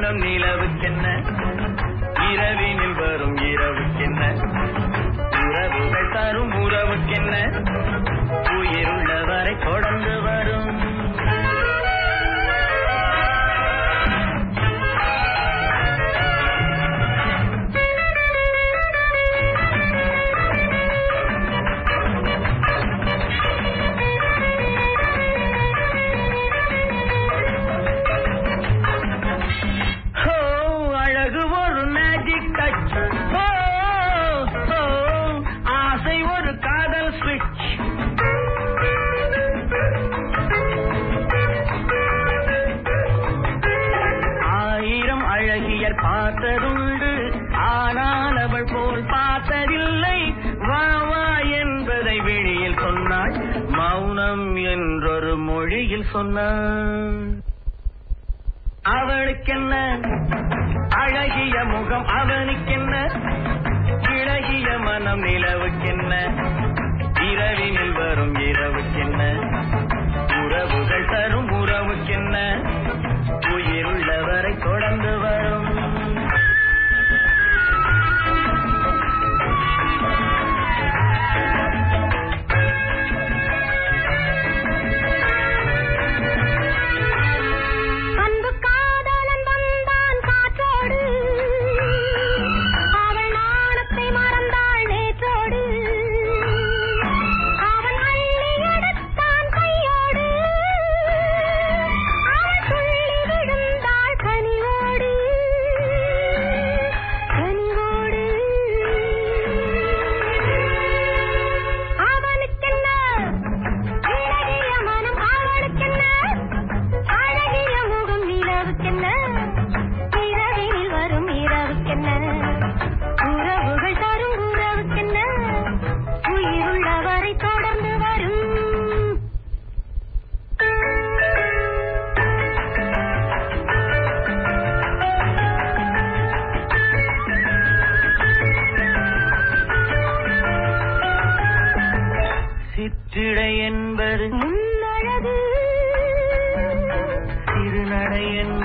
மௌனம் நிலவுக்கென்ன இரவினில் வரும் இரவுக்கென்ன உறவுகள் தரும் உறவுக்கென்ன உயிருள்ளவரை தொடர்ந்து வரும் ஹோ அழகு ஒரு மேஜிக் டச் ஹோ ஹோ ஆசை ஒரு காதல் ஸ்விட்ச் ஆயிரம் அழகியர் பார்த்ததுண்டு ஆனால் அவள் போல் பார்த்ததில்லை வா வா என்பதை வெளியில் சொன்னாள் மௌனம் என்றொரு மொழியில் சொன்னாள் அவளுக்கென்ன அழகிய முகம் அவனுக்கென்ன இழகிய மனம் நிலவுக்கென்ன இரவினில் வரும் இரவுக்கென்ன உறவுகள் தரும் உறவுக்கென்ன உயிருள்ளவரை தொடர்ந்து வரும் அன்பு காதலன் வந்தான் காற்றோடு அவள் நாணத்தை மறந்தாள் நேற்றோடு அவன் அள்ளி எடுத்தான் கையோடு அவள் துள்ளி விழுந்தாள் கனிவோடு கனிவோடு அவனுக்கென்ன இளகிய மனம் அவளுக்கென்ன அழகிய முகம் நிலவுக்கென்ன இரவினில் வரும் இரவுக்கென்ன உறவுகள் தரும் உறவுக்கென்ன உயிருள்ளவரை தொடர்ந்து வரும் சிற்றிடை என்பது முன்னழகு சிறுநடை என்பது